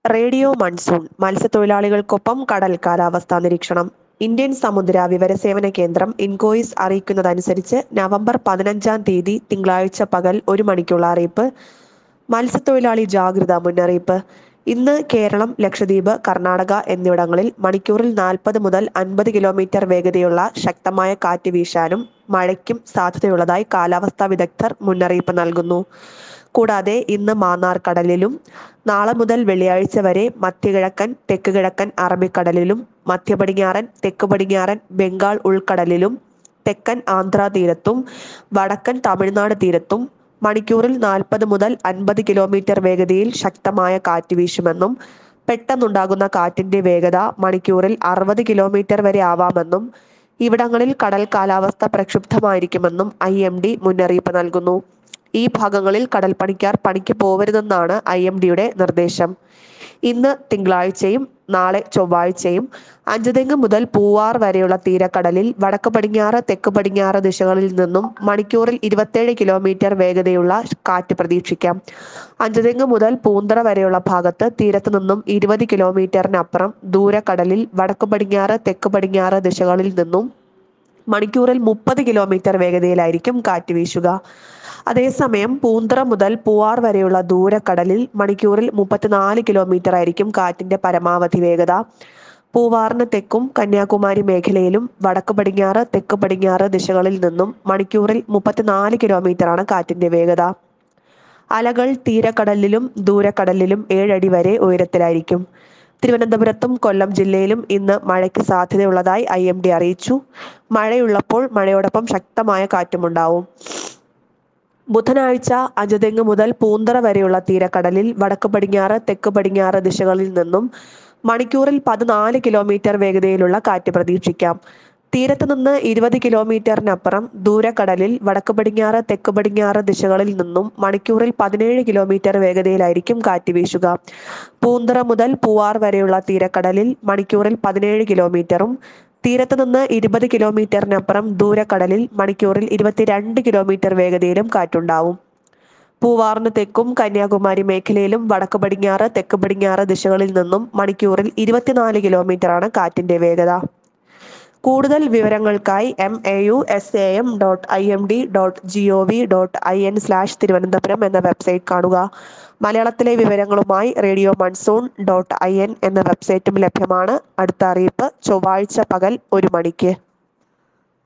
radio monsoon മത്സ്യത്തൊഴിലാളികൾക്കൊപ്പം കടൽ കാലാവസ്ഥാ നിരീക്ഷണം ഇന്ത്യൻ സമുദ്ര വിവരസേവന കേന്ദ്രം ഇൻകോയിസ് അറിയിക്കുന്നതനുസരിച്ച് നവംബർ പതിനഞ്ചാം തീയതി തിങ്കളാഴ്ച പകൽ ഒരു മണിക്കുള്ള അറിയിപ്പ് മത്സ്യത്തൊഴിലാളി ജാഗ്രതാ മുന്നറിയിപ്പ് ഇന്ന് കേരളം ലക്ഷദ്വീപ് കർണാടക എന്നിവിടങ്ങളിൽ മണിക്കൂറിൽ നാൽപ്പത് മുതൽ അൻപത് കിലോമീറ്റർ വേഗതയുള്ള ശക്തമായ കാറ്റ് വീശാനും മഴയ്ക്കും സാധ്യതയുള്ളതായി കാലാവസ്ഥാ വിദഗ്ധർ മുന്നറിയിപ്പ് നൽകുന്നു കൂടാതെ ഇന്ന് മാന്നാർ കടലിലും നാളെ മുതൽ വെള്ളിയാഴ്ച വരെ മധ്യകിഴക്കൻ തെക്ക് കിഴക്കൻ അറബിക്കടലിലും മധ്യ പടിഞ്ഞാറൻ തെക്ക് പടിഞ്ഞാറൻ ബംഗാൾ ഉൾക്കടലിലും തെക്കൻ ആന്ധ്ര തീരത്തും വടക്കൻ തമിഴ്നാട് തീരത്തും മണിക്കൂറിൽ നാൽപ്പത് മുതൽ അൻപത് കിലോമീറ്റർ വേഗതയിൽ ശക്തമായ കാറ്റ് വീശുമെന്നും പെട്ടെന്നുണ്ടാകുന്ന കാറ്റിന്റെ വേഗത മണിക്കൂറിൽ അറുപത് കിലോമീറ്റർ വരെ ആവാമെന്നും ഇവിടങ്ങളിൽ കടൽ കാലാവസ്ഥ പ്രക്ഷുബ്ധമായിരിക്കുമെന്നും ഐ എം ഡി മുന്നറിയിപ്പ് നൽകുന്നു ഈ ഭാഗങ്ങളിൽ കടൽ പണിക്കാർ പണിക്ക് പോവരുതെന്നാണ് ഐ എം ഡിയുടെ നിർദ്ദേശം ഇന്ന് തിങ്കളാഴ്ചയും നാളെ ചൊവ്വാഴ്ചയും അഞ്ചുതെങ്ങ് മുതൽ പൂവാർ വരെയുള്ള തീരക്കടലിൽ വടക്ക് പടിഞ്ഞാറ് തെക്ക് പടിഞ്ഞാറ് ദിശകളിൽ നിന്നും മണിക്കൂറിൽ ഇരുപത്തേഴ് കിലോമീറ്റർ വേഗതയുള്ള കാറ്റ് പ്രതീക്ഷിക്കാം അഞ്ചുതെങ്ങ് മുതൽ പൂന്തറ വരെയുള്ള ഭാഗത്ത് തീരത്ത് നിന്നും ഇരുപത് കിലോമീറ്ററിനപ്പുറം ദൂരക്കടലിൽ വടക്ക് പടിഞ്ഞാറ് തെക്ക് പടിഞ്ഞാറ് ദിശകളിൽ നിന്നും മണിക്കൂറിൽ മുപ്പത് കിലോമീറ്റർ വേഗതയിലായിരിക്കും കാറ്റ് വീശുക അതേസമയം പൂന്തറ മുതൽ പൂവാർ വരെയുള്ള ദൂരക്കടലിൽ മണിക്കൂറിൽ മുപ്പത്തിനാല് കിലോമീറ്റർ ആയിരിക്കും കാറ്റിന്റെ പരമാവധി വേഗത പൂവാറിന് തെക്കും കന്യാകുമാരി മേഖലയിലും വടക്ക് പടിഞ്ഞാറ് തെക്ക് പടിഞ്ഞാറ് ദിശകളിൽ നിന്നും മണിക്കൂറിൽ മുപ്പത്തിനാല് കിലോമീറ്ററാണ് കാറ്റിന്റെ വേഗത അലകൾ തീരക്കടലിലും ദൂരക്കടലിലും ഏഴടി വരെ ഉയരത്തിലായിരിക്കും തിരുവനന്തപുരത്തും കൊല്ലം ജില്ലയിലും ഇന്ന് മഴയ്ക്ക് സാധ്യതയുള്ളതായി ഐ എം ഡി അറിയിച്ചു മഴയുള്ളപ്പോൾ മഴയോടൊപ്പം ശക്തമായ കാറ്റുമുണ്ടാവും ബുധനാഴ്ച അഞ്ചുതെങ്ങ് മുതൽ പൂന്തറ വരെയുള്ള തീരക്കടലിൽ വടക്ക് പടിഞ്ഞാറ് തെക്ക് പടിഞ്ഞാറ് ദിശകളിൽ നിന്നും മണിക്കൂറിൽ പതിനാല് കിലോമീറ്റർ വേഗതയിലുള്ള കാറ്റ് പ്രതീക്ഷിക്കാം തീരത്ത് നിന്ന് ഇരുപത് കിലോമീറ്ററിനപ്പുറം ദൂരക്കടലിൽ വടക്ക് പടിഞ്ഞാറ് തെക്ക് പടിഞ്ഞാറ് ദിശകളിൽ നിന്നും മണിക്കൂറിൽ പതിനേഴ് കിലോമീറ്റർ വേഗതയിലായിരിക്കും കാറ്റ് വീശുക പൂന്തറ മുതൽ പൂവാർ വരെയുള്ള തീരക്കടലിൽ മണിക്കൂറിൽ പതിനേഴ് കിലോമീറ്ററും തീരത്ത് നിന്ന് ഇരുപത് കിലോമീറ്ററിനപ്പുറം ദൂരക്കടലിൽ മണിക്കൂറിൽ ഇരുപത്തിരണ്ട് കിലോമീറ്റർ വേഗതയിലും കാറ്റുണ്ടാവും പൂവാറിന് തെക്കും കന്യാകുമാരി മേഖലയിലും വടക്ക് പടിഞ്ഞാറ് തെക്ക് പടിഞ്ഞാറ് ദിശകളിൽ നിന്നും മണിക്കൂറിൽ ഇരുപത്തിനാല് കിലോമീറ്ററാണ് കാറ്റിന്റെ വേഗത കൂടുതൽ വിവരങ്ങൾക്കായി M A U S A M dot I M D dot G O V dot I N slash Thiruvananthapuram എന്ന വെബ്സൈറ്റ് കാണുക മലയാളത്തിലെ വിവരങ്ങളുമായി radio monsoon dot I N എന്ന വെബ്സൈറ്റും ലഭ്യമാണ് അടുത്ത അറിയിപ്പ് ചൊവ്വാഴ്ച പകൽ ഒരു മണിക്ക്